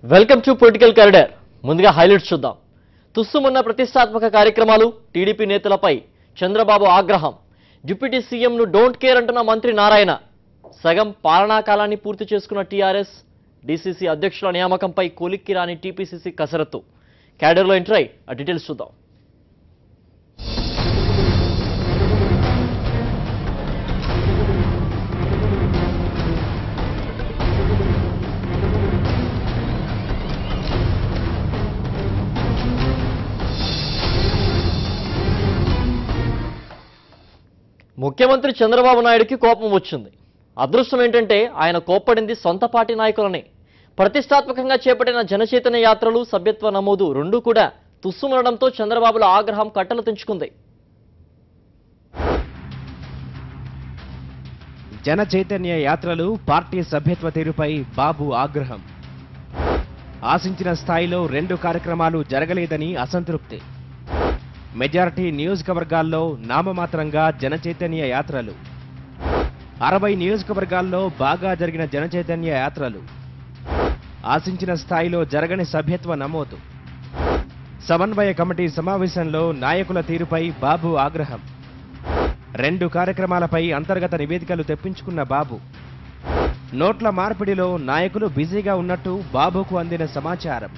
welcome to political corridor ముందుగా highlights చూద్దాం తుస్సుమున్న ప్రతిష్టాత్మక కార్యక్రమాలు టీడీపీ నేతలపై చంద్రబాబు ఆగ్రహం డిప్యూటీ సీఎంను డోంట్ కేర్ అంటున్న మంత్రి నారాయణ సగం పాలనా కాలాన్ని పూర్తి చేసుకున్న టీఆర్ఎస్ డీసీసీ అధ్యక్షుల నియామకంపై కొలిక్కి రాని టీపీసీసీ కసరత్తు క్యాడర్లో ఎంటర్ అయి ఆ డీటెయిల్స్ చూద్దాం ముఖ్యమంత్రి చంద్రబాబు నాయుడుకి కోపం వచ్చింది అదృష్టం ఏంటంటే ఆయన కోప్పడింది సొంత పార్టీ నాయకులనే ప్రతిష్టాత్మకంగా చేపట్టిన జనచైతన్య యాత్రలు సభ్యత్వ నమోదు రెండూ కూడా తుస్సుమనడంతో చంద్రబాబుల ఆగ్రహం కట్టలు తెంచుకుంది జన చైతన్య యాత్రలు పార్టీ సభ్యత్వ తీరుపై బాబు ఆగ్రహం ఆశించిన స్థాయిలో రెండు కార్యక్రమాలు జరగలేదని అసంతృప్తి మెజారిటీ నియోజకవర్గాల్లో నామమాత్రంగా జన చైతన్య యాత్రలు అరవై నియోజకవర్గాల్లో బాగా జరిగిన జన చైతన్య యాత్రలు ఆశించిన స్థాయిలో జరగని సభ్యత్వ నమోదు సమన్వయ కమిటీ సమావేశంలో నాయకుల తీరుపై బాబు ఆగ్రహం రెండు కార్యక్రమాలపై అంతర్గత నివేదికలు తెప్పించుకున్న బాబు నోట్ల మార్పిడిలో నాయకులు బిజీగా ఉన్నట్టు బాబుకు అందిన సమాచారం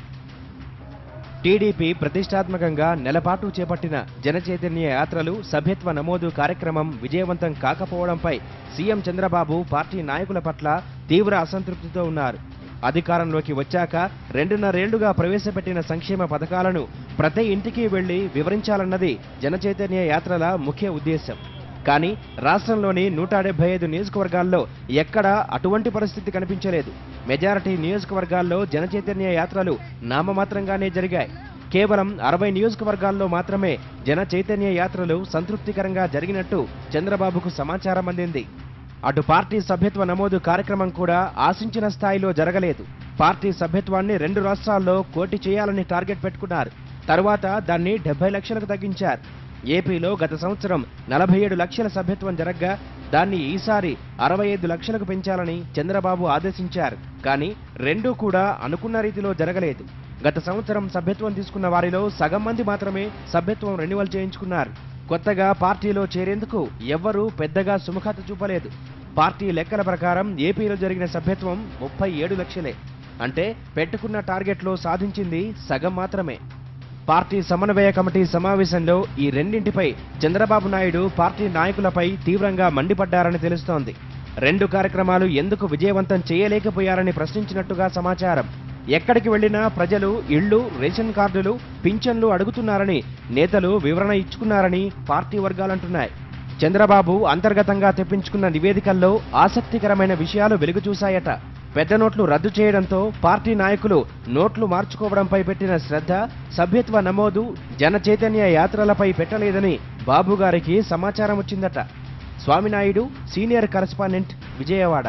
టీడీపీ ప్రతిష్టాత్మకంగా నెలపాటు చేపట్టిన జనచైతన్య యాత్రలు సభ్యత్వ నమోదు కార్యక్రమం విజయవంతం కాకపోవడంపై సీఎం చంద్రబాబు పార్టీ నాయకుల పట్ల తీవ్ర అసంతృప్తితో ఉన్నారు అధికారంలోకి వచ్చాక రెండున్నరేళ్లుగా ప్రవేశపెట్టిన సంక్షేమ పథకాలను ప్రతి ఇంటికి వెళ్లి వివరించాలన్నది జనచైతన్య యాత్రల ముఖ్య ఉద్దేశం కానీ రాష్ట్రంలోని నూట డెబ్బై ఐదు నియోజకవర్గాల్లో ఎక్కడా అటువంటి పరిస్థితి కనిపించలేదు మెజారిటీ నియోజకవర్గాల్లో జనచైతన్య యాత్రలు నామమాత్రంగానే జరిగాయి కేవలం అరవై నియోజకవర్గాల్లో మాత్రమే జన చైతన్య యాత్రలు సంతృప్తికరంగా జరిగినట్టు చంద్రబాబుకు సమాచారం అందింది అటు పార్టీ సభ్యత్వ నమోదు కార్యక్రమం కూడా ఆశించిన స్థాయిలో జరగలేదు పార్టీ సభ్యత్వాన్ని రెండు రాష్ట్రాల్లో కోటి చేయాలని టార్గెట్ పెట్టుకున్నారు తరువాత దాన్ని డెబ్బై లక్షలకు తగ్గించారు ఏపీలో గత సంవత్సరం నలభై ఏడు లక్షల సభ్యత్వం జరగ్గా దాన్ని ఈసారి అరవై ఐదు లక్షలకు పెంచాలని చంద్రబాబు ఆదేశించారు కానీ రెండూ కూడా అనుకున్న రీతిలో జరగలేదు గత సంవత్సరం సభ్యత్వం తీసుకున్న వారిలో సగం మంది మాత్రమే సభ్యత్వం రెన్యువల్ చేయించుకున్నారు కొత్తగా పార్టీలో చేరేందుకు ఎవ్వరూ పెద్దగా సుముఖత చూపలేదు పార్టీ లెక్కల ప్రకారం ఏపీలో జరిగిన సభ్యత్వం ముప్పై ఏడు లక్షలే అంటే పెట్టుకున్న టార్గెట్లో సాధించింది సగం మాత్రమే పార్టీ సమన్వయ కమిటీ సమావేశంలో ఈ రెండింటిపై చంద్రబాబు నాయుడు పార్టీ నాయకులపై తీవ్రంగా మండిపడ్డారని తెలుస్తోంది రెండు కార్యక్రమాలు ఎందుకు విజయవంతం చేయలేకపోయారని ప్రశ్నించినట్టుగా సమాచారం ఎక్కడికి వెళ్లినా ప్రజలు ఇళ్లు రేషన్ కార్డులు పింఛన్లు అడుగుతున్నారని నేతలు వివరణ ఇచ్చుకున్నారని పార్టీ వర్గాలంటున్నాయి చంద్రబాబు అంతర్గతంగా తెప్పించుకున్న నివేదికల్లో ఆసక్తికరమైన విషయాలు వెలుగు చూశాయట పెద్ద నోట్లు రద్దు చేయడంతో పార్టీ నాయకులు నోట్లు మార్చుకోవడంపై పెట్టిన శ్రద్ధ సభ్యత్వ నమోదు జన చైతన్య యాత్రలపై పెట్టలేదని బాబు గారికి సమాచారం వచ్చిందట Swaminaidu senior correspondent Vijayawada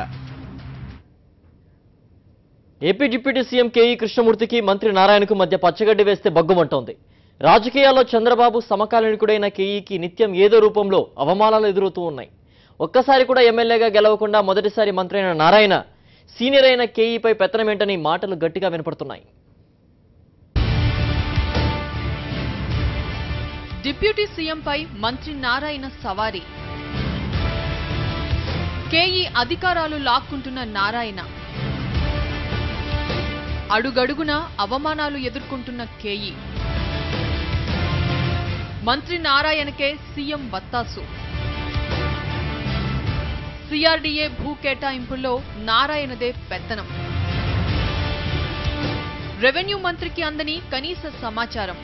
AP deputy CM K E కృష్ణమూర్తికి మంత్రి నారాయణకు మధ్య పచ్చగడ్డి వేస్తే బగ్గుమంటోంది రాజకీయాల్లో చంద్రబాబు సమకాలీనుడైన కేఈకి నిత్యం ఏదో రూపంలో అవమానాలు ఎదురవుతూ ఉన్నాయి ఒక్కసారి కూడా ఎమ్మెల్యేగా గెలవకుండా మొదటిసారి మంత్రి అయిన నారాయణ సీనియర్ అయిన కేఈపై పెత్తనమేంటని మాటలు గట్టిగా వినపడుతున్నాయి డిప్యూటీ సీఎంపై మంత్రి నారాయణ సవారీ కేఈ అధికారాలు లాక్కుంటున్న నారాయణ అడుగడుగున అవమానాలు ఎదుర్కొంటున్న కేఈ మంత్రి నారాయణకే సీఎం వత్తాసు సిఆర్డీఏ భూ కేటాయింపుల్లో నారాయణదే పెత్తనం రెవెన్యూ మంత్రికి అందని కనీస సమాచారం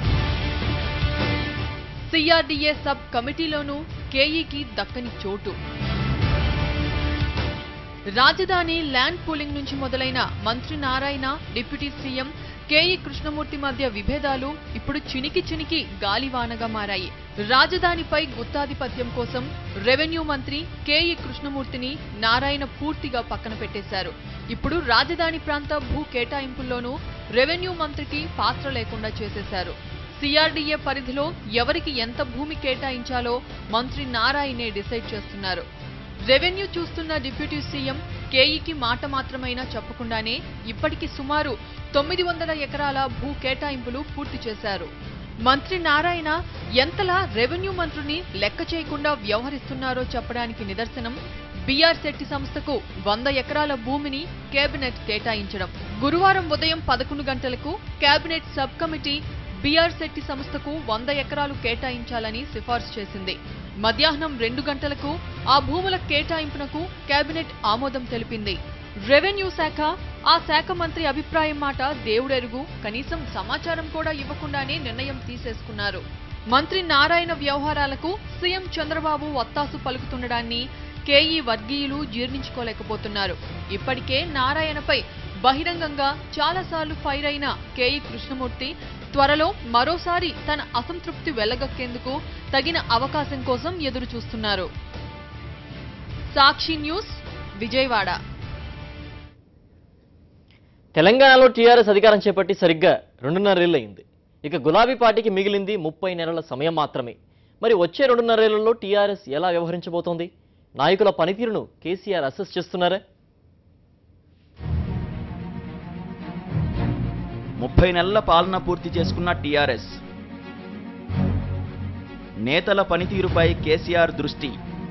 సిఆర్డీఏ సబ్ కమిటీలోనూ కేఈకి దక్కని చోటు రాజధాని ల్యాండ్ పూలింగ్ నుంచి మొదలైన మంత్రి Narayana deputy CM K E Krishnamurthy మధ్య విభేదాలు ఇప్పుడు చినికి చినికి గాలివానగా మారాయి రాజధానిపై గుత్తాధిపత్యం కోసం రెవెన్యూ మంత్రి కేఈ కృష్ణమూర్తిని నారాయణ పూర్తిగా పక్కన పెట్టేశారు ఇప్పుడు రాజధాని ప్రాంత భూ కేటాయింపుల్లోనూ రెవెన్యూ మంత్రికి పాత్ర లేకుండా చేసేశారు సిఆర్డీఏ పరిధిలో ఎవరికి ఎంత భూమి కేటాయించాలో మంత్రి నారాయణే డిసైడ్ చేస్తున్నారు రెవెన్యూ చూస్తున్న డిప్యూటీ సీఎం కేఈకి మాట మాత్రమైనా చెప్పకుండానే ఇప్పటికి సుమారు తొమ్మిది వందల ఎకరాల భూ కేటాయింపులు పూర్తి చేశారు మంత్రి నారాయణ ఎంతలా రెవెన్యూ మంత్రిని లెక్క చేయకుండా వ్యవహరిస్తున్నారో చెప్పడానికి నిదర్శనం బీఆర్ శెట్టి సంస్థకు వంద ఎకరాల భూమిని కేబినెట్ కేటాయించడం గురువారం ఉదయం పదకొండు గంటలకు cabinet sub committee B R Shetty సంస్థకు వంద ఎకరాలు కేటాయించాలని సిఫార్సు చేసింది మధ్యాహ్నం రెండు గంటలకు ఆ భూముల కేటాయింపునకు కేబినెట్ ఆమోదం తెలిపింది రెవెన్యూ శాఖ ఆ శాఖ మంత్రి అభిప్రాయం మాట దేవుడెరుగు కనీసం సమాచారం కూడా ఇవ్వకుండానే నిర్ణయం తీసేసుకున్నారు మంత్రి నారాయణ వ్యవహారాలకు సీఎం చంద్రబాబు వత్తాసు పలుకుతుండడాన్ని కేఈ వర్గీయులు జీర్ణించుకోలేకపోతున్నారు ఇప్పటికే నారాయణపై బహిరంగంగా చాలాసార్లు ఫైర్ అయిన కేఈ కృష్ణమూర్తి త్వరలో మరోసారి తన అసంతృప్తి వెళ్లగక్కేందుకు తగిన అవకాశం కోసం ఎదురు చూస్తున్నారు సాక్షి న్యూస్ విజయవాడ తెలంగాణలో టీఆర్ఎస్ అధికారం చేపట్టి సరిగ్గా రెండున్నరేళ్ళు అయింది ఇక గులాబీ పార్టీకి మిగిలింది ముప్పై నెలల సమయం మాత్రమే మరి వచ్చే రెండున్నరేళ్లలో టీఆర్ఎస్ ఎలా వ్యవహరించబోతోంది నాయకుల పనితీరును కేసీఆర్ అసెస్ చేస్తున్నారా ముప్పై నెలల పాలన పూర్తి చేసుకున్న టీఆర్ఎస్ నేతల పనితీరుపై కేసీఆర్ దృష్టి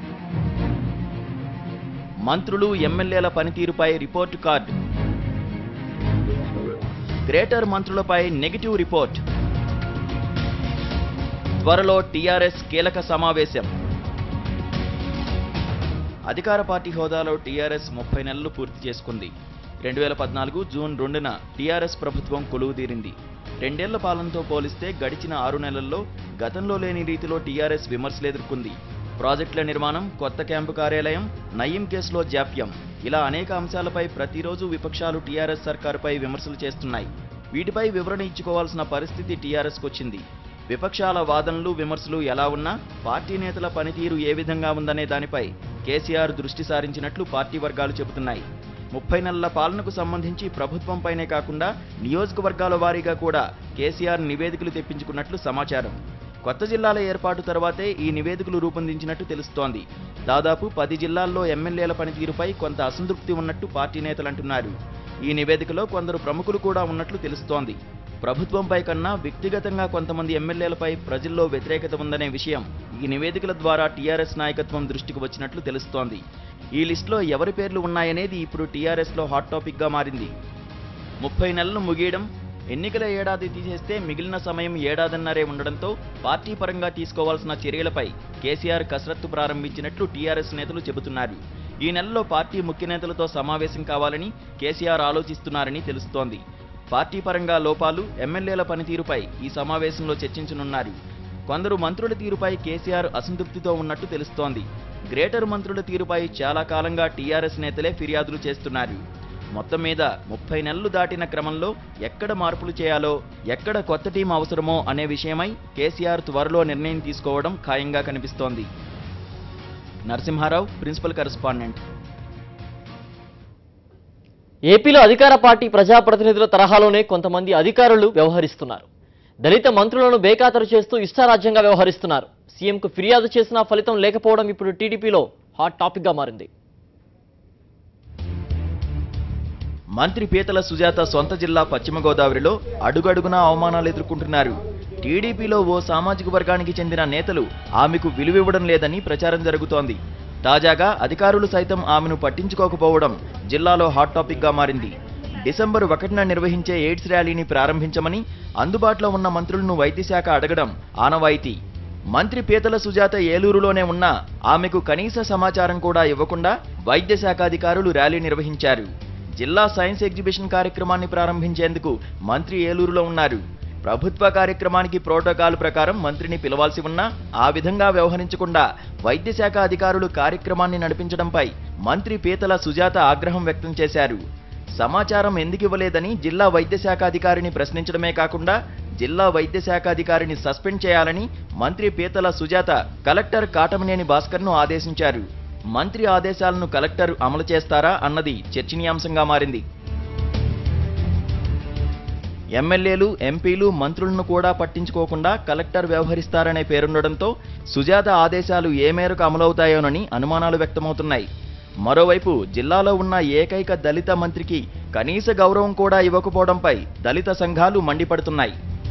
మంత్రులు ఎమ్మెల్యేల పనితీరుపై రిపోర్టు కార్డు గ్రేటర్ మంత్రులపై నెగిటివ్ రిపోర్ట్ త్వరలో టీఆర్ఎస్ కీలక సమావేశం అధికార పార్టీ హోదాలో టీఆర్ఎస్ ముప్పై నెలలు పూర్తి చేసుకుంది రెండు వేల పద్నాలుగు జూన్ రెండున టీఆర్ఎస్ ప్రభుత్వం కొలువుదీరింది రెండేళ్ల పాలనతో పోలిస్తే గడిచిన ఆరు నెలల్లో గతంలో లేని రీతిలో టీఆర్ఎస్ విమర్శలు ఎదుర్కొంది ప్రాజెక్టుల నిర్మాణం కొత్త క్యాంపు కార్యాలయం నయీం కేసులో జాప్యం ఇలా అనేక అంశాలపై ప్రతిరోజు విపక్షాలు టీఆర్ఎస్ సర్కారుపై విమర్శలు చేస్తున్నాయి వీటిపై వివరణ ఇచ్చుకోవాల్సిన పరిస్థితి టీఆర్ఎస్కు వచ్చింది విపక్షాల వాదనలు విమర్శలు ఎలా ఉన్నా పార్టీ నేతల పనితీరు ఏ విధంగా ఉందనే దానిపై కేసీఆర్ దృష్టి సారించినట్లు పార్టీ వర్గాలు చెబుతున్నాయి ముప్పై నెలల పాలనకు సంబంధించి ప్రభుత్వంపైనే కాకుండా నియోజకవర్గాల వారీగా కూడా కేసీఆర్ నివేదికలు తెప్పించుకున్నట్లు సమాచారం కొత్త జిల్లాల ఏర్పాటు తర్వాతే ఈ నివేదికలు రూపొందించినట్టు తెలుస్తోంది దాదాపు పది జిల్లాల్లో ఎమ్మెల్యేల పనితీరుపై కొంత అసంతృప్తి ఉన్నట్టు పార్టీ నేతలు అంటున్నారు ఈ నివేదికలో కొందరు ప్రముఖులు కూడా ఉన్నట్లు తెలుస్తోంది ప్రభుత్వంపై కన్నా వ్యక్తిగతంగా కొంతమంది ఎమ్మెల్యేలపై ప్రజల్లో వ్యతిరేకత ఉందనే విషయం ఈ నివేదికల ద్వారా టీఆర్ఎస్ నాయకత్వం దృష్టికి వచ్చినట్లు తెలుస్తోంది ఈ లిస్టులో ఎవరి పేర్లు ఉన్నాయనేది ఇప్పుడు టీఆర్ఎస్లో హాట్ టాపిక్గా మారింది ముప్పై నెలలు ముగియడం ఎన్నికల ఏడాది తీసేస్తే మిగిలిన సమయం ఏడాదిన్నరే ఉండడంతో పార్టీ పరంగా తీసుకోవాల్సిన చర్యలపై కేసీఆర్ కసరత్తు ప్రారంభించినట్లు టీఆర్ఎస్ నేతలు చెబుతున్నారు ఈ నెలలో పార్టీ ముఖ్య నేతలతో సమావేశం కావాలని కేసీఆర్ ఆలోచిస్తున్నారని తెలుస్తోంది పార్టీ పరంగా లోపాలు ఎమ్మెల్యేల పనితీరుపై ఈ సమావేశంలో చర్చించనున్నారు కొందరు మంత్రుల తీరుపై కేసీఆర్ అసంతృప్తితో ఉన్నట్టు తెలుస్తోంది గ్రేటర్ మంత్రుల తీరుపై చాలా కాలంగా టీఆర్ఎస్ నేతలే ఫిర్యాదులు చేస్తున్నారు మొత్తం మీద ముప్పై నెలలు దాటిన క్రమంలో ఎక్కడ మార్పులు చేయాలో ఎక్కడ కొత్త టీం అవసరమో అనే విషయమై కేసీఆర్ త్వరలో నిర్ణయం తీసుకోవడం ఖాయంగా కనిపిస్తోంది నరసింహారావు ప్రిన్సిపల్ కరెస్పాండెంట్ ఏపీలో అధికార పార్టీ ప్రజాప్రతినిధుల తరహాలోనే కొంతమంది అధికారులు వ్యవహరిస్తున్నారు దళిత మంత్రులను బేఖాతరు చేస్తూ ఇష్టారాజ్యంగా వ్యవహరిస్తున్నారు సీఎంకు ఫిర్యాదు చేసినా ఫలితం లేకపోవడం ఇప్పుడు టీడీపీలో హాట్ టాపిక్గా మారింది మంత్రి పీతల సుజాత సొంత జిల్లా పశ్చిమ గోదావరిలో అడుగడుగునా అవమానాలు ఎదుర్కొంటున్నారు టీడీపీలో ఓ సామాజిక వర్గానికి చెందిన నేతలు ఆమెకు విలువివ్వడం లేదని ప్రచారం జరుగుతోంది తాజాగా అధికారులు సైతం ఆమెను పట్టించుకోకపోవడం జిల్లాలో హాట్ టాపిక్గా మారింది డిసెంబర్ ఒకటిన నిర్వహించే ఎయిడ్స్ ర్యాలీని ప్రారంభించమని అందుబాటులో ఉన్న మంత్రులను వైద్యశాఖ అడగడం ఆనవాయితీ మంత్రి పీతల సుజాత ఏలూరులోనే ఉన్నా ఆమెకు కనీస సమాచారం కూడా ఇవ్వకుండా వైద్యశాఖ అధికారులు ర్యాలీ నిర్వహించారు జిల్లా సైన్స్ ఎగ్జిబిషన్ కార్యక్రమాన్ని ప్రారంభించేందుకు మంత్రి ఏలూరులో ఉన్నారు ప్రభుత్వ కార్యక్రమానికి ప్రోటోకాల్ ప్రకారం మంత్రిని పిలవాల్సి ఉన్నా ఆ విధంగా వ్యవహరించకుండా వైద్యశాఖ అధికారులు కార్యక్రమాన్ని నడిపించడంపై మంత్రి పీతల సుజాత ఆగ్రహం వ్యక్తం చేశారు సమాచారం ఎందుకు ఇవ్వలేదని జిల్లా వైద్యశాఖ అధికారిని ప్రశ్నించడమే కాకుండా జిల్లా వైద్యశాఖ అధికారిని సస్పెండ్ చేయాలని మంత్రి పీతల సుజాత కలెక్టర్ కాటమనేని భాస్కర్ను ఆదేశించారు మంత్రి ఆదేశాలను కలెక్టర్ అమలు చేస్తారా అన్నది చర్చనీయాంశంగా మారింది ఎమ్మెల్యేలు ఎంపీలు మంత్రులను కూడా పట్టించుకోకుండా కలెక్టర్ వ్యవహరిస్తారనే పేరుండడంతో సుజాత ఆదేశాలు ఏ మేరకు అమలవుతాయోనని అనుమానాలు వ్యక్తమవుతున్నాయి మరోవైపు జిల్లాలో ఉన్న ఏకైక దళిత మంత్రికి కనీస గౌరవం కూడా ఇవ్వకపోవడంపై దళిత సంఘాలు మండిపడుతున్నాయి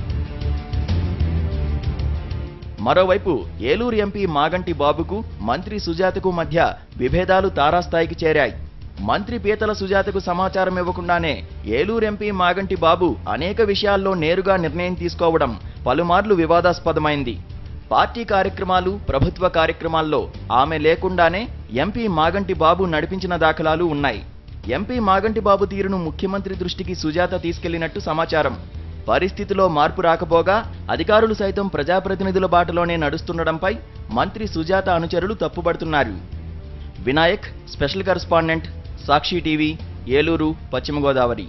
మరోవైపు ఏలూరు ఎంపీ మాగంటి బాబుకు మంత్రి సుజాతకు మధ్య విభేదాలు తారాస్థాయికి చేరాయి మంత్రి పీతల సుజాతకు సమాచారం ఇవ్వకుండానే ఏలూరు ఎంపీ మాగంటి బాబు అనేక విషయాల్లో నేరుగా నిర్ణయం తీసుకోవడం పలుమార్లు వివాదాస్పదమైంది పార్టీ కార్యక్రమాలు ప్రభుత్వ కార్యక్రమాల్లో ఆమె లేకుండానే ఎంపీ మాగంటి బాబు నడిపించిన దాఖలాలు ఉన్నాయి ఎంపీ మాగంటి బాబు తీరును ముఖ్యమంత్రి దృష్టికి సుజాత తీసుకెళ్లినట్టు సమాచారం పరిస్థితిలో మార్పు రాకపోగా అధికారులు సైతం ప్రజాప్రతినిధుల బాటలోనే నడుస్తుండడంపై మంత్రి సుజాత అనుచరులు తప్పుపడుతున్నారు Vinayak special correspondent Sakshi TV Eluru పశ్చిమ గోదావరి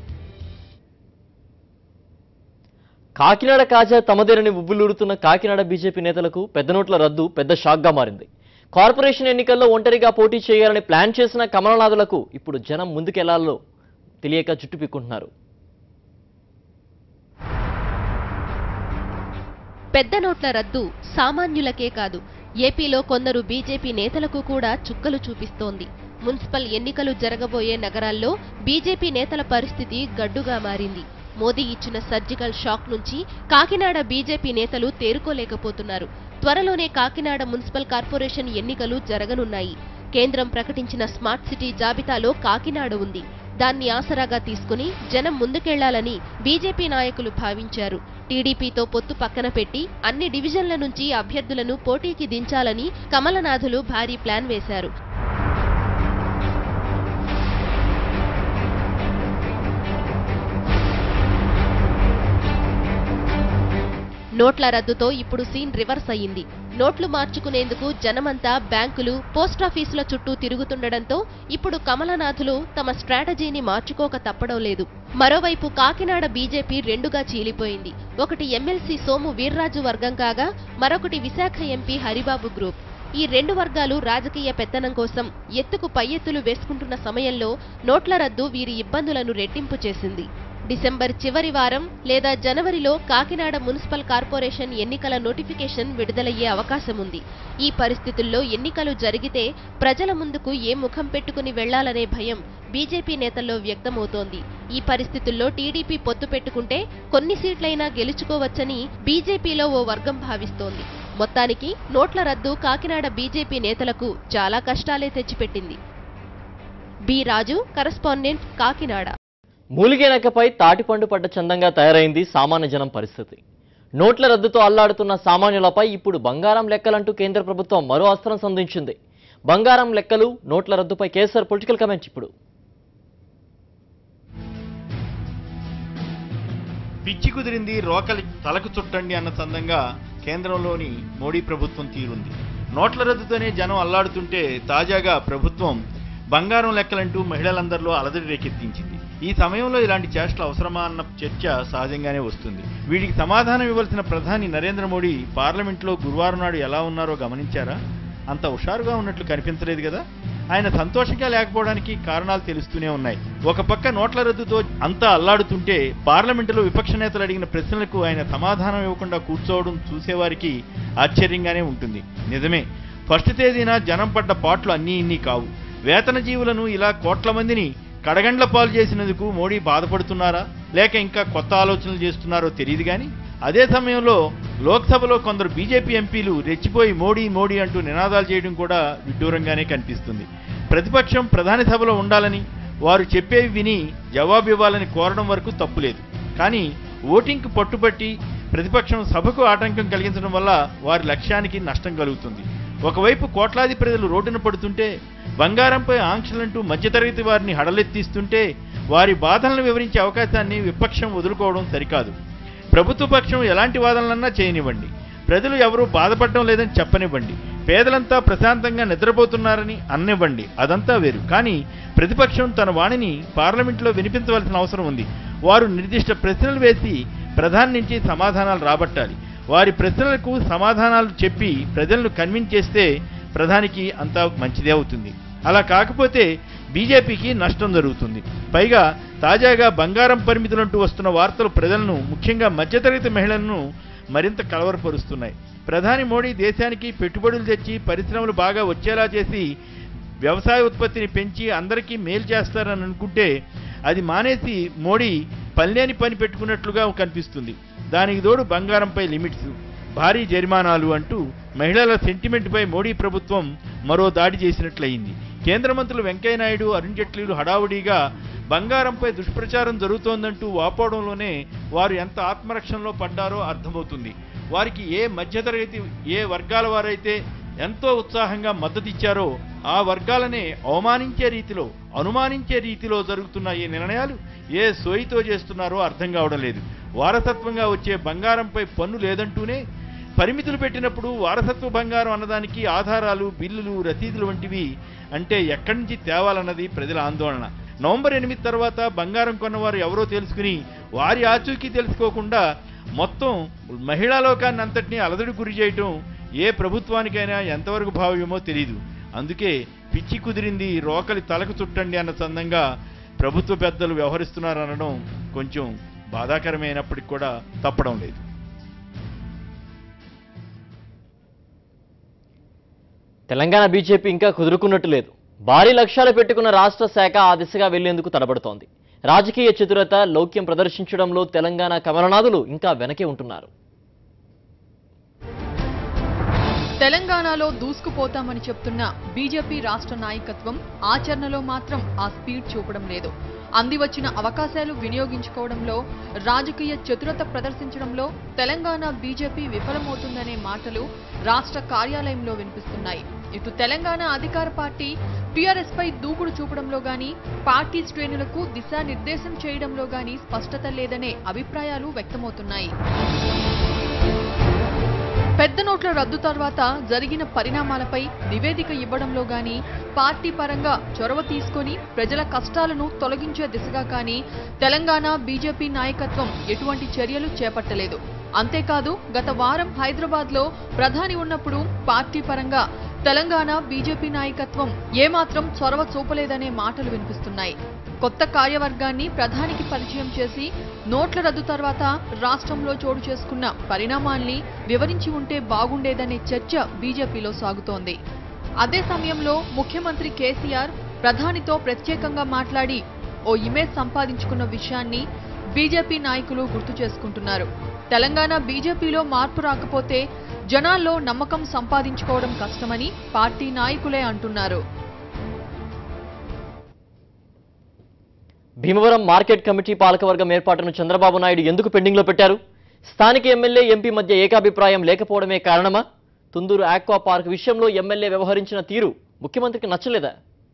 కాకినాడ కాజా తమదేనని ఉవ్వులూరుతున్న కాకినాడ బీజేపీ నేతలకు పెద్ద నోట్ల రద్దు పెద్ద షాక్గా మారింది కార్పొరేషన్ ఎన్నికల్లో ఒంటరిగా పోటీ చేయాలని ప్లాన్ చేసిన కమలనాథులకు ఇప్పుడు జనం ముందుకెళ్లాలో తెలియక చుట్టు పిక్కుంటున్నారు పెద్ద నోట్ల రద్దు సామాన్యులకే కాదు ఏపీలో కొందరు బీజేపీ నేతలకు కూడా చుక్కలు చూపిస్తోంది మున్సిపల్ ఎన్నికలు జరగబోయే నగరాల్లో బీజేపీ నేతల పరిస్థితి గడ్డుగా మారింది మోదీ ఇచ్చిన సర్జికల్ షాక్ నుంచి కాకినాడ బీజేపీ నేతలు తేరుకోలేకపోతున్నారు త్వరలోనే కాకినాడ మున్సిపల్ కార్పొరేషన్ ఎన్నికలు జరగనున్నాయి కేంద్రం ప్రకటించిన స్మార్ట్ సిటీ జాబితాలో కాకినాడ ఉంది దాన్ని ఆసరాగా తీసుకుని జనం ముందుకెళ్లాలని బీజేపీ నాయకులు భావించారు టీడీపీతో పొత్తు పక్కన పెట్టి అన్ని డివిజన్ల నుంచి అభ్యర్థులను పోటీకి దించాలని కమలనాథులు భారీ ప్లాన్ వేశారు నోట్ల రద్దుతో ఇప్పుడు సీన్ రివర్స్ అయ్యింది నోట్లు మార్చుకునేందుకు జనమంతా బ్యాంకులు పోస్టాఫీసుల చుట్టూ తిరుగుతుండడంతో ఇప్పుడు కమలనాథులు తమ స్ట్రాటజీని మార్చుకోక తప్పడం లేదు మరోవైపు కాకినాడ బీజేపీ రెండుగా చీలిపోయింది ఒకటి ఎమ్మెల్సీ సోము వీర్రాజు వర్గం కాగా మరొకటి విశాఖ ఎంపీ హరిబాబు గ్రూప్ ఈ రెండు వర్గాలు రాజకీయ పెత్తనం కోసం ఎత్తుకు పై ఎత్తులు వేసుకుంటున్న సమయంలో నోట్ల రద్దు వీరి ఇబ్బందులను రెట్టింపు చేసింది డిసెంబర్ చివరి వారం లేదా జనవరిలో కాకినాడ మున్సిపల్ కార్పొరేషన్ ఎన్నికల నోటిఫికేషన్ విడుదలయ్యే అవకాశం ఉంది ఈ పరిస్థితుల్లో ఎన్నికలు జరిగితే ప్రజల ముందుకు ఏ ముఖం పెట్టుకుని వెళ్లాలనే భయం బీజేపీ నేతల్లో వ్యక్తమవుతోంది ఈ పరిస్థితుల్లో టీడీపీ పొత్తు పెట్టుకుంటే కొన్ని సీట్లైనా గెలుచుకోవచ్చని బీజేపీలో ఓ వర్గం భావిస్తోంది మొత్తానికి నోట్ల రద్దు కాకినాడ బీజేపీ నేతలకు చాలా కష్టాలే తెచ్చిపెట్టింది బి రాజు కరస్పాండెంట్ కాకినాడ మూలిగేనకపై తాటిపండు పడ్డ చందంగా తయారైంది సామాన్య జనం పరిస్థితి నోట్ల రద్దుతో అల్లాడుతున్న సామాన్యులపై ఇప్పుడు బంగారం లెక్కలంటూ కేంద్ర ప్రభుత్వం మరో అస్త్రం సంధించింది బంగారం లెక్కలు నోట్ల రద్దుపై కేసీఆర్ పొలిటికల్ కమెంట్ ఇప్పుడు పిచ్చి కుదిరింది రోకలి తలకు చుట్టండి అన్న సందంగా కేంద్రంలోని మోడీ ప్రభుత్వం తీరుంది నోట్ల రద్దుతోనే జనం అల్లాడుతుంటే తాజాగా ప్రభుత్వం బంగారం లెక్కలంటూ మహిళలందరిలో అలజడి రేకెత్తించింది ఈ సమయంలో ఇలాంటి చేష్టలు అవసరమా అన్న చర్చ సహజంగానే వస్తుంది వీటికి సమాధానం ఇవ్వాల్సిన ప్రధాని నరేంద్ర మోడీ పార్లమెంట్లో గురువారం నాడు ఎలా ఉన్నారో గమనించారా అంత హుషారుగా ఉన్నట్లు కనిపించలేదు కదా ఆయన సంతోషంగా లేకపోవడానికి కారణాలు తెలుస్తూనే ఉన్నాయి ఒక పక్క నోట్ల రద్దుతో అంతా అల్లాడుతుంటే పార్లమెంటులో విపక్ష నేతలు అడిగిన ప్రశ్నలకు ఆయన సమాధానం ఇవ్వకుండా కూర్చోవడం చూసేవారికి ఆశ్చర్యంగానే ఉంటుంది నిజమే ఫస్ట్ తేదీన జనం పడ్డ పాట్లు అన్నీ ఇన్ని కావు వేతన జీవులను ఇలా కోట్ల మందిని కడగండ్ల పాలు చేసినందుకు మోడీ బాధపడుతున్నారా లేక ఇంకా కొత్త ఆలోచనలు చేస్తున్నారో తెలియదు కానీ అదే సమయంలో లోక్సభలో కొందరు బీజేపీ ఎంపీలు రెచ్చిపోయి మోడీ మోడీ అంటూ నినాదాలు చేయడం కూడా విడ్డూరంగానే కనిపిస్తుంది ప్రతిపక్షం ప్రధాని సభలో ఉండాలని వారు చెప్పేవి విని జవాబు ఇవ్వాలని కోరడం వరకు తప్పులేదు కానీ ఓటింగ్కు పట్టుబట్టి ప్రతిపక్షం సభకు ఆటంకం కలిగించడం వల్ల వారి లక్ష్యానికి నష్టం కలుగుతుంది ఒకవైపు కోట్లాది ప్రజలు రోడ్డున పడుతుంటే బంగారంపై ఆంక్షలంటూ మధ్యతరగతి వారిని హడలెత్తిస్తుంటే వారి బాధలను వివరించే అవకాశాన్ని విపక్షం వదులుకోవడం సరికాదు ప్రభుత్వ పక్షం ఎలాంటి వాదనలన్నా చేయనివ్వండి ప్రజలు ఎవరూ బాధపడడం లేదని చెప్పనివ్వండి పేదలంతా ప్రశాంతంగా నిద్రపోతున్నారని అన్నివ్వండి అదంతా వేరు కానీ ప్రతిపక్షం తన వాణిని పార్లమెంట్లో వినిపించవలసిన అవసరం ఉంది వారు నిర్దిష్ట ప్రశ్నలు వేసి ప్రధాని నుంచి సమాధానాలు రాబట్టాలి వారి ప్రశ్నలకు సమాధానాలు చెప్పి ప్రజలను కన్విన్స్ చేస్తే ప్రధానికి అంతా మంచిదే అవుతుంది అలా కాకపోతే బీజేపీకి నష్టం జరుగుతుంది పైగా తాజాగా బంగారం పరిమితులంటూ వస్తున్న వార్తలు ప్రజలను ముఖ్యంగా మధ్యతరగతి మహిళలను మరింత కలవరపరుస్తున్నాయి ప్రధాని మోడీ దేశానికి పెట్టుబడులు తెచ్చి పరిశ్రమలు బాగా వచ్చేలా చేసి వ్యవసాయ ఉత్పత్తిని పెంచి అందరికీ మేలు చేస్తారని అనుకుంటే అది మానేసి మోడీ పల్లెని పని పెట్టుకున్నట్లుగా కనిపిస్తుంది దానికి తోడు బంగారంపై లిమిట్స్ భారీ జరిమానాలు అంటూ మహిళల సెంటిమెంట్పై మోడీ ప్రభుత్వం మరో దాడి చేసినట్లయింది కేంద్ర మంత్రులు వెంకయ్యనాయుడు అరుణ్ జైట్లీలు హడావుడిగా బంగారంపై దుష్ప్రచారం జరుగుతోందంటూ వాపోవడంలోనే వారు ఎంత ఆత్మరక్షణలో పడ్డారో అర్థమవుతుంది వారికి ఏ మధ్యతరగతి ఏ వర్గాల వారైతే ఎంతో ఉత్సాహంగా మద్దతిచ్చారో ఆ వర్గాలనే అవమానించే రీతిలో అనుమానించే రీతిలో జరుగుతున్న ఈ నిర్ణయాలు ఏ సోయితో చేస్తున్నారో అర్థం కావడం లేదు వారసత్వంగా వచ్చే బంగారంపై పన్ను లేదంటూనే పరిమితులు పెట్టినప్పుడు వారసత్వ బంగారం అన్నదానికి ఆధారాలు బిల్లులు రసీదులు వంటివి అంటే ఎక్కడి నుంచి తేవాలన్నది ప్రజల ఆందోళన నవంబర్ ఎనిమిది తర్వాత బంగారం కొన్నవారు ఎవరో తెలుసుకుని వారి ఆచూకీ తెలుసుకోకుండా మొత్తం మహిళా లోకాన్ని అంతటినీ అలదడి గురి చేయటం ఏ ప్రభుత్వానికైనా ఎంతవరకు భావ్యమో తెలియదు అందుకే పిచ్చి కుదిరింది రోకలి తలకు చుట్టండి అన్న సందంగా ప్రభుత్వ పెద్దలు వ్యవహరిస్తున్నారనడం కొంచెం బాధాకరమైనప్పటికి కూడా తప్పడం లేదు తెలంగాణ బీజేపీ ఇంకా కుదురుకున్నట్టు లేదు భారీ లక్ష్యాలు పెట్టుకున్న రాష్ట్ర శాఖ ఆ దిశగా వెళ్లేందుకు తడబడుతోంది రాజకీయ చతురత లౌక్యం ప్రదర్శించడంలో తెలంగాణ కమలనాథులు ఇంకా వెనకే ఉంటున్నారు తెలంగాణలో దూసుకుపోతామని చెప్తున్న బీజేపీ రాష్ట్ర నాయకత్వం ఆచరణలో మాత్రం ఆ స్పీడ్ చూపడం లేదు అందివచ్చిన అవకాశాలు వినియోగించుకోవడంలో రాజకీయ చతురత ప్రదర్శించడంలో తెలంగాణ బీజేపీ విఫలమవుతుందనే మాటలు రాష్ట్ర కార్యాలయంలో వినిపిస్తున్నాయి ఇటు తెలంగాణ అధికార పార్టీ టీఆర్ఎస్ పై దూకుడు చూపడంలో గాని పార్టీ శ్రేణులకు దిశానిర్దేశం చేయడంలో గాని స్పష్టత లేదనే అభిప్రాయాలు వ్యక్తమవుతున్నాయి పెద్ద నోట్ల రద్దు తర్వాత జరిగిన పరిణామాలపై నివేదిక ఇవ్వడంలో గాని పార్టీ పరంగా చొరవ తీసుకొని ప్రజల కష్టాలను తొలగించే దిశగా కానీ తెలంగాణ బీజేపీ నాయకత్వం ఎటువంటి చర్యలు చేపట్టలేదు అంతేకాదు గత వారం హైదరాబాద్ లో ప్రధాని ఉన్నప్పుడు పార్టీ పరంగా తెలంగాణ బీజేపీ నాయకత్వం ఏమాత్రం చొరవ చూపలేదనే మాటలు వినిపిస్తున్నాయి కొత్త కార్యవర్గాన్ని ప్రధానికి పరిచయం చేసి నోట్ల రద్దు తర్వాత రాష్ట్రంలో చోటు చేసుకున్న పరిణామాల్ని వివరించి ఉంటే బాగుండేదనే చర్చ బీజేపీలో సాగుతోంది అదే సమయంలో ముఖ్యమంత్రి కేసీఆర్ ప్రధానితో ప్రత్యేకంగా మాట్లాడి ఓ ఇమేజ్ సంపాదించుకున్న విషయాన్ని బీజేపీ నాయకులు గుర్తు చేసుకుంటున్నారు తెలంగాణ బీజేపీలో మార్పు రాకపోతే జనాల్లో నమ్మకం సంపాదించుకోవడం కష్టమని పార్టీ నాయకులే అంటున్నారు భీమవరం మార్కెట్ కమిటీ పాలకవర్గం ఏర్పాటును చంద్రబాబు నాయుడు ఎందుకు పెండింగ్లో పెట్టారు స్థానిక ఎమ్మెల్యే ఎంపీ మధ్య ఏకాభిప్రాయం లేకపోవడమే కారణమా తుందూరు ఆక్వా పార్క్ విషయంలో ఎమ్మెల్యే వ్యవహరించిన తీరు ముఖ్యమంత్రికి నచ్చలేదా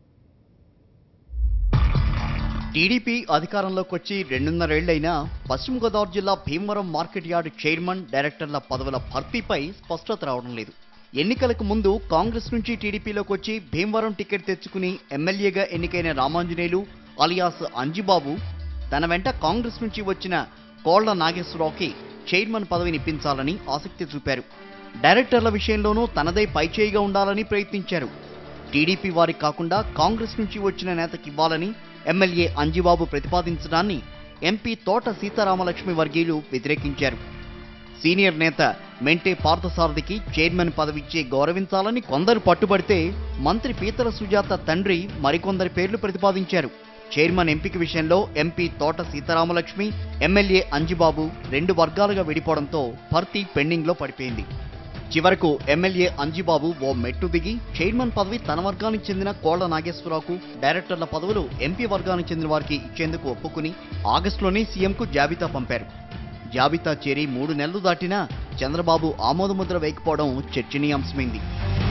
టీడీపీ అధికారంలోకి వచ్చి రెండున్నరేళ్లైనా పశ్చిమ గోదావరి జిల్లా భీమవరం మార్కెట్ యార్డ్ చైర్మన్ డైరెక్టర్ల పదవుల భర్తీపై స్పష్టత రావడం లేదు ఎన్నికలకు ముందు కాంగ్రెస్ నుంచి టీడీపీలోకి వచ్చి భీమవరం టికెట్ తెచ్చుకుని ఎమ్మెల్యేగా ఎన్నికైన రామాంజనేయులు అలియాస్ అంజిబాబు తన వెంట కాంగ్రెస్ నుంచి వచ్చిన కోళ్ల నాగేశ్వరరావుకి చైర్మన్ పదవిని ఇప్పించాలని ఆసక్తి చూపారు డైరెక్టర్ల విషయంలోనూ తనదే పైచేయిగా ఉండాలని ప్రయత్నించారు టీడీపీ వారికి కాకుండా కాంగ్రెస్ నుంచి వచ్చిన నేతకి ఇవ్వాలని ఎమ్మెల్యే అంజిబాబు ప్రతిపాదించడాన్ని ఎంపీ తోట సీతారామలక్ష్మి వర్గీయులు వ్యతిరేకించారు సీనియర్ నేత మెంటే పార్థసారథికి చైర్మన్ పదవిచ్చే గౌరవించాలని కొందరు పట్టుబడితే మంత్రి పీతల సుజాత తండ్రి మరికొందరి పేర్లు ప్రతిపాదించారు చైర్మన్ ఎంపిక విషయంలో ఎంపీ తోట సీతారామలక్ష్మి ఎమ్మెల్యే అంజిబాబు రెండు వర్గాలుగా విడిపోవడంతో భర్తీ పెండింగ్లో పడిపోయింది చివరకు ఎమ్మెల్యే అంజిబాబు ఓ మెట్టు దిగి చైర్మన్ పదవి తన వర్గానికి చెందిన కోళ్ల నాగేశ్వరరావుకు డైరెక్టర్ల పదవులు ఎంపీ వర్గానికి చెందిన వారికి ఇచ్చేందుకు ఒప్పుకుని ఆగస్టులోనే సీఎంకు జాబితా పంపారు జాబితా చేరి మూడు నెలలు దాటినా చంద్రబాబు ఆమోదముద్ర వేయకపోవడం చర్చనీయాంశమైంది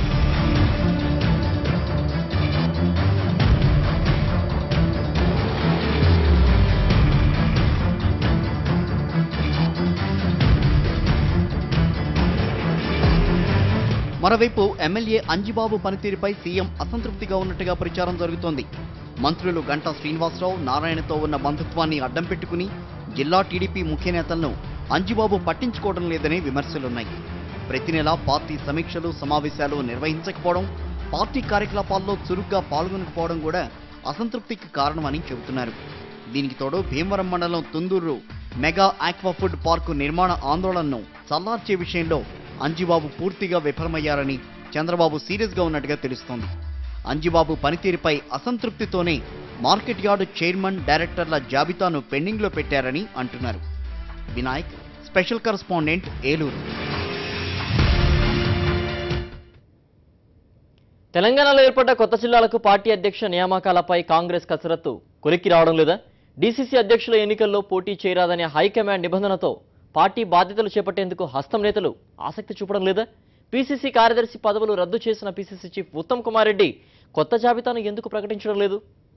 మరోవైపు ఎమ్మెల్యే అంజిబాబు పనితీరుపై సీఎం అసంతృప్తిగా ఉన్నట్టుగా ప్రచారం జరుగుతోంది మంత్రులు గంటా శ్రీనివాసరావు నారాయణతో ఉన్న బంధుత్వాన్ని అడ్డం పెట్టుకుని జిల్లా టీడీపీ ముఖ్య నేతలను అంజిబాబు పట్టించుకోవడం లేదనే విమర్శలున్నాయి ప్రతి నెలా పార్టీ సమీక్షలు సమావేశాలు నిర్వహించకపోవడం పార్టీ కార్యకలాపాల్లో చురుగ్గా పాల్గొనకపోవడం కూడా అసంతృప్తికి కారణమని చెబుతున్నారు దీనికి తోడు భీమవరం మండలం Tunduru mega aqua food park నిర్మాణ ఆందోళనను చల్లార్చే విషయంలో అంజిబాబు పూర్తిగా విఫలమయ్యారని చంద్రబాబు సీరియస్గా ఉన్నట్టుగా తెలుస్తోంది అంజిబాబు పనితీరుపై అసంతృప్తితోనే మార్కెట్ యార్డు చైర్మన్ డైరెక్టర్ల జాబితాను పెండింగ్లో పెట్టారని అంటున్నారు వినాయక్ స్పెషల్ కరస్పాండెంట్ ఏలూరు తెలంగాణలో ఏర్పడ్డ కొత్త జిల్లాలకు పార్టీ అధ్యక్ష నియామకాలపై కాంగ్రెస్ కసరత్తు కొలిక్కి రావడం లేదా డీసీసీ అధ్యక్షుల ఎన్నికల్లో పోటీ చేయరాదనే హైకమాండ్ నిబంధనతో పార్టీ బాధ్యతలు చేపట్టేందుకు హస్తం నేతలు ఆసక్తి చూపడం లేదా పీసీసీ కార్యదర్శి పదవులు రద్దు చేసిన పీసీసీ చీఫ్ ఉత్తమ్ కుమార్ రెడ్డి కొత్త జాబితాను ఎందుకు ప్రకటించడం లేదు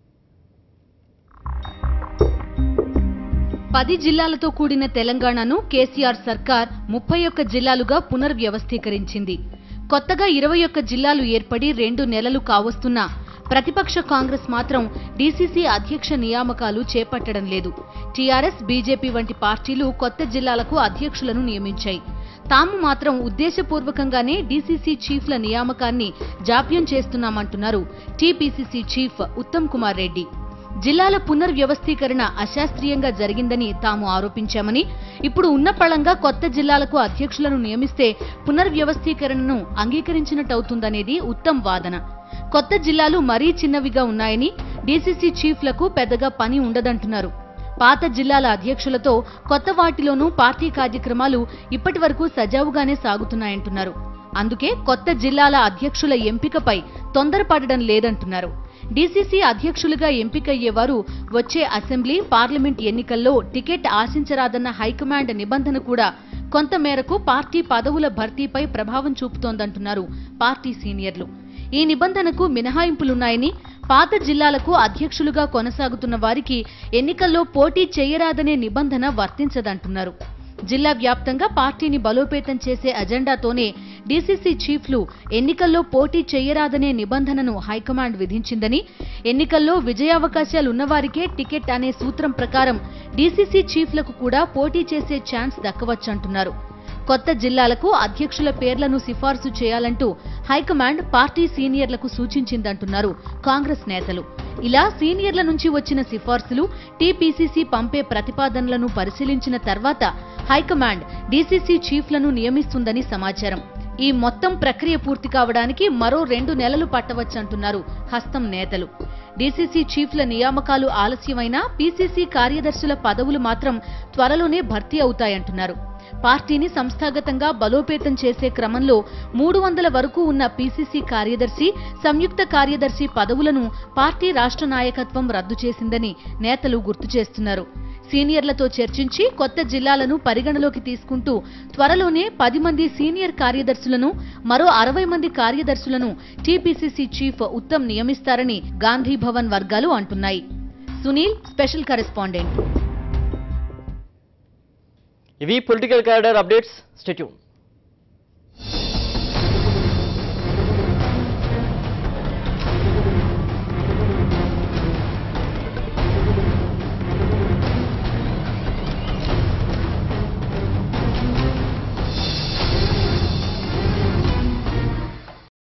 పది జిల్లాలతో కూడిన తెలంగాణను కేసీఆర్ సర్కార్ ముప్పై ఒక్క జిల్లాలుగా పునర్వ్యవస్థీకరించింది కొత్తగా ఇరవై ఒక్క జిల్లాలు ఏర్పడి రెండు నెలలు కావస్తున్నా ప్రతిపక్ష కాంగ్రెస్ మాత్రం డీసీసీ అధ్యక్ష నియామకాలు చేపట్టడం లేదు టీఆర్ఎస్ బీజేపీ వంటి పార్టీలు కొత్త జిల్లాలకు అధ్యక్షులను నియమించాయి తాము మాత్రం ఉద్దేశపూర్వకంగానే డీసీసీ చీఫ్ల నియామకాన్ని జాప్యం చేస్తున్నామంటున్నారు టీపీసీసీ చీఫ్ ఉత్తమ్ కుమార్ రెడ్డి జిల్లాల పునర్వ్యవస్థీకరణ అశాస్త్రీయంగా జరిగిందని తాము ఆరోపించామని ఇప్పుడు ఉన్న పళంగా కొత్త జిల్లాలకు అధ్యక్షులను నియమిస్తే పునర్వ్యవస్థీకరణను అంగీకరించినట్టవుతుందనేది ఉత్తమ్ వాదన కొత్త జిల్లాలు మరీ చిన్నవిగా ఉన్నాయని డీసీసీ చీఫ్లకు పెద్దగా పని ఉండదంటున్నారు పాత జిల్లాల అధ్యక్షులతో కొత్త వాటిలోనూ పార్టీ కార్యక్రమాలు ఇప్పటి వరకు సజావుగానే సాగుతున్నాయంటున్నారు అందుకే కొత్త జిల్లాల అధ్యక్షుల ఎంపికపై తొందరపడడం లేదంటున్నారు డీసీసీ అధ్యక్షులుగా ఎంపికయ్యేవారు వచ్చే అసెంబ్లీ పార్లమెంట్ ఎన్నికల్లో టికెట్ ఆశించరాదన్న హైకమాండ్ నిబంధన కూడా కొంతమేరకు పార్టీ పదవుల భర్తీపై ప్రభావం చూపుతోందంటున్నారు పార్టీ సీనియర్లు ఈ నిబంధనకు మినహాయింపులున్నాయని పాత జిల్లాలకు అధ్యక్షులుగా కొనసాగుతున్న వారికి ఎన్నికల్లో పోటీ చేయరాదనే నిబంధన వర్తించదంటున్నారు జిల్లా వ్యాప్తంగా పార్టీని బలోపేతం చేసే అజెండాతోనే డీసీసీ చీఫ్లు ఎన్నికల్లో పోటీ చేయరాదనే నిబంధనను హైకమాండ్ విధించిందని ఎన్నికల్లో విజయావకాశాలు ఉన్నవారికే టికెట్ అనే సూత్రం ప్రకారం డీసీసీ చీఫ్లకు కూడా పోటీ చేసే ఛాన్స్ దక్కవచ్చంటున్నారు కొత్త జిల్లాలకు అధ్యక్షుల పేర్లను సిఫార్సు చేయాలంటూ హైకమాండ్ పార్టీ సీనియర్లకు సూచించిందంటున్నారు కాంగ్రెస్ నేతలు ఇలా సీనియర్ల నుంచి వచ్చిన సిఫార్సులు టీపీసీసీ పంపే ప్రతిపాదనలను పరిశీలించిన తర్వాత హైకమాండ్ డీసీసీ చీఫ్లను నియమిస్తుందని సమాచారం ఈ మొత్తం ప్రక్రియ పూర్తి కావడానికి మరో రెండు నెలలు పట్టవచ్చంటున్నారు హస్తం నేతలు డీసీసీ చీఫ్ల నియామకాలు ఆలస్యమైనా పీసీసీ కార్యదర్శుల పదవులు మాత్రం త్వరలోనే భర్తీ అవుతాయంటున్నారు పార్టీని సంస్థాగతంగా బలోపేతం చేసే క్రమంలో మూడు వందల వరకు ఉన్న పీసీసీ కార్యదర్శి సంయుక్త కార్యదర్శి పదవులను పార్టీ రాష్ట్ర నాయకత్వం రద్దు చేసిందని నేతలు గుర్తు చేస్తున్నారు సీనియర్లతో చర్చించి కొత్త జిల్లాలను పరిగణలోకి తీసుకుంటూ త్వరలోనే పది మంది సీనియర్ కార్యదర్శులను మరో అరవై మంది కార్యదర్శులను టీపీసీసీ చీఫ్ ఉత్తమ్ నియమిస్తారని గాంధీ భవన్ వర్గాలు అంటున్నాయి సునీల్ స్పెషల్ కరెస్పాండెంట్ ఇవి పొలిటికల్ క్యాడర్ అప్డేట్స్ స్టెట్యూన్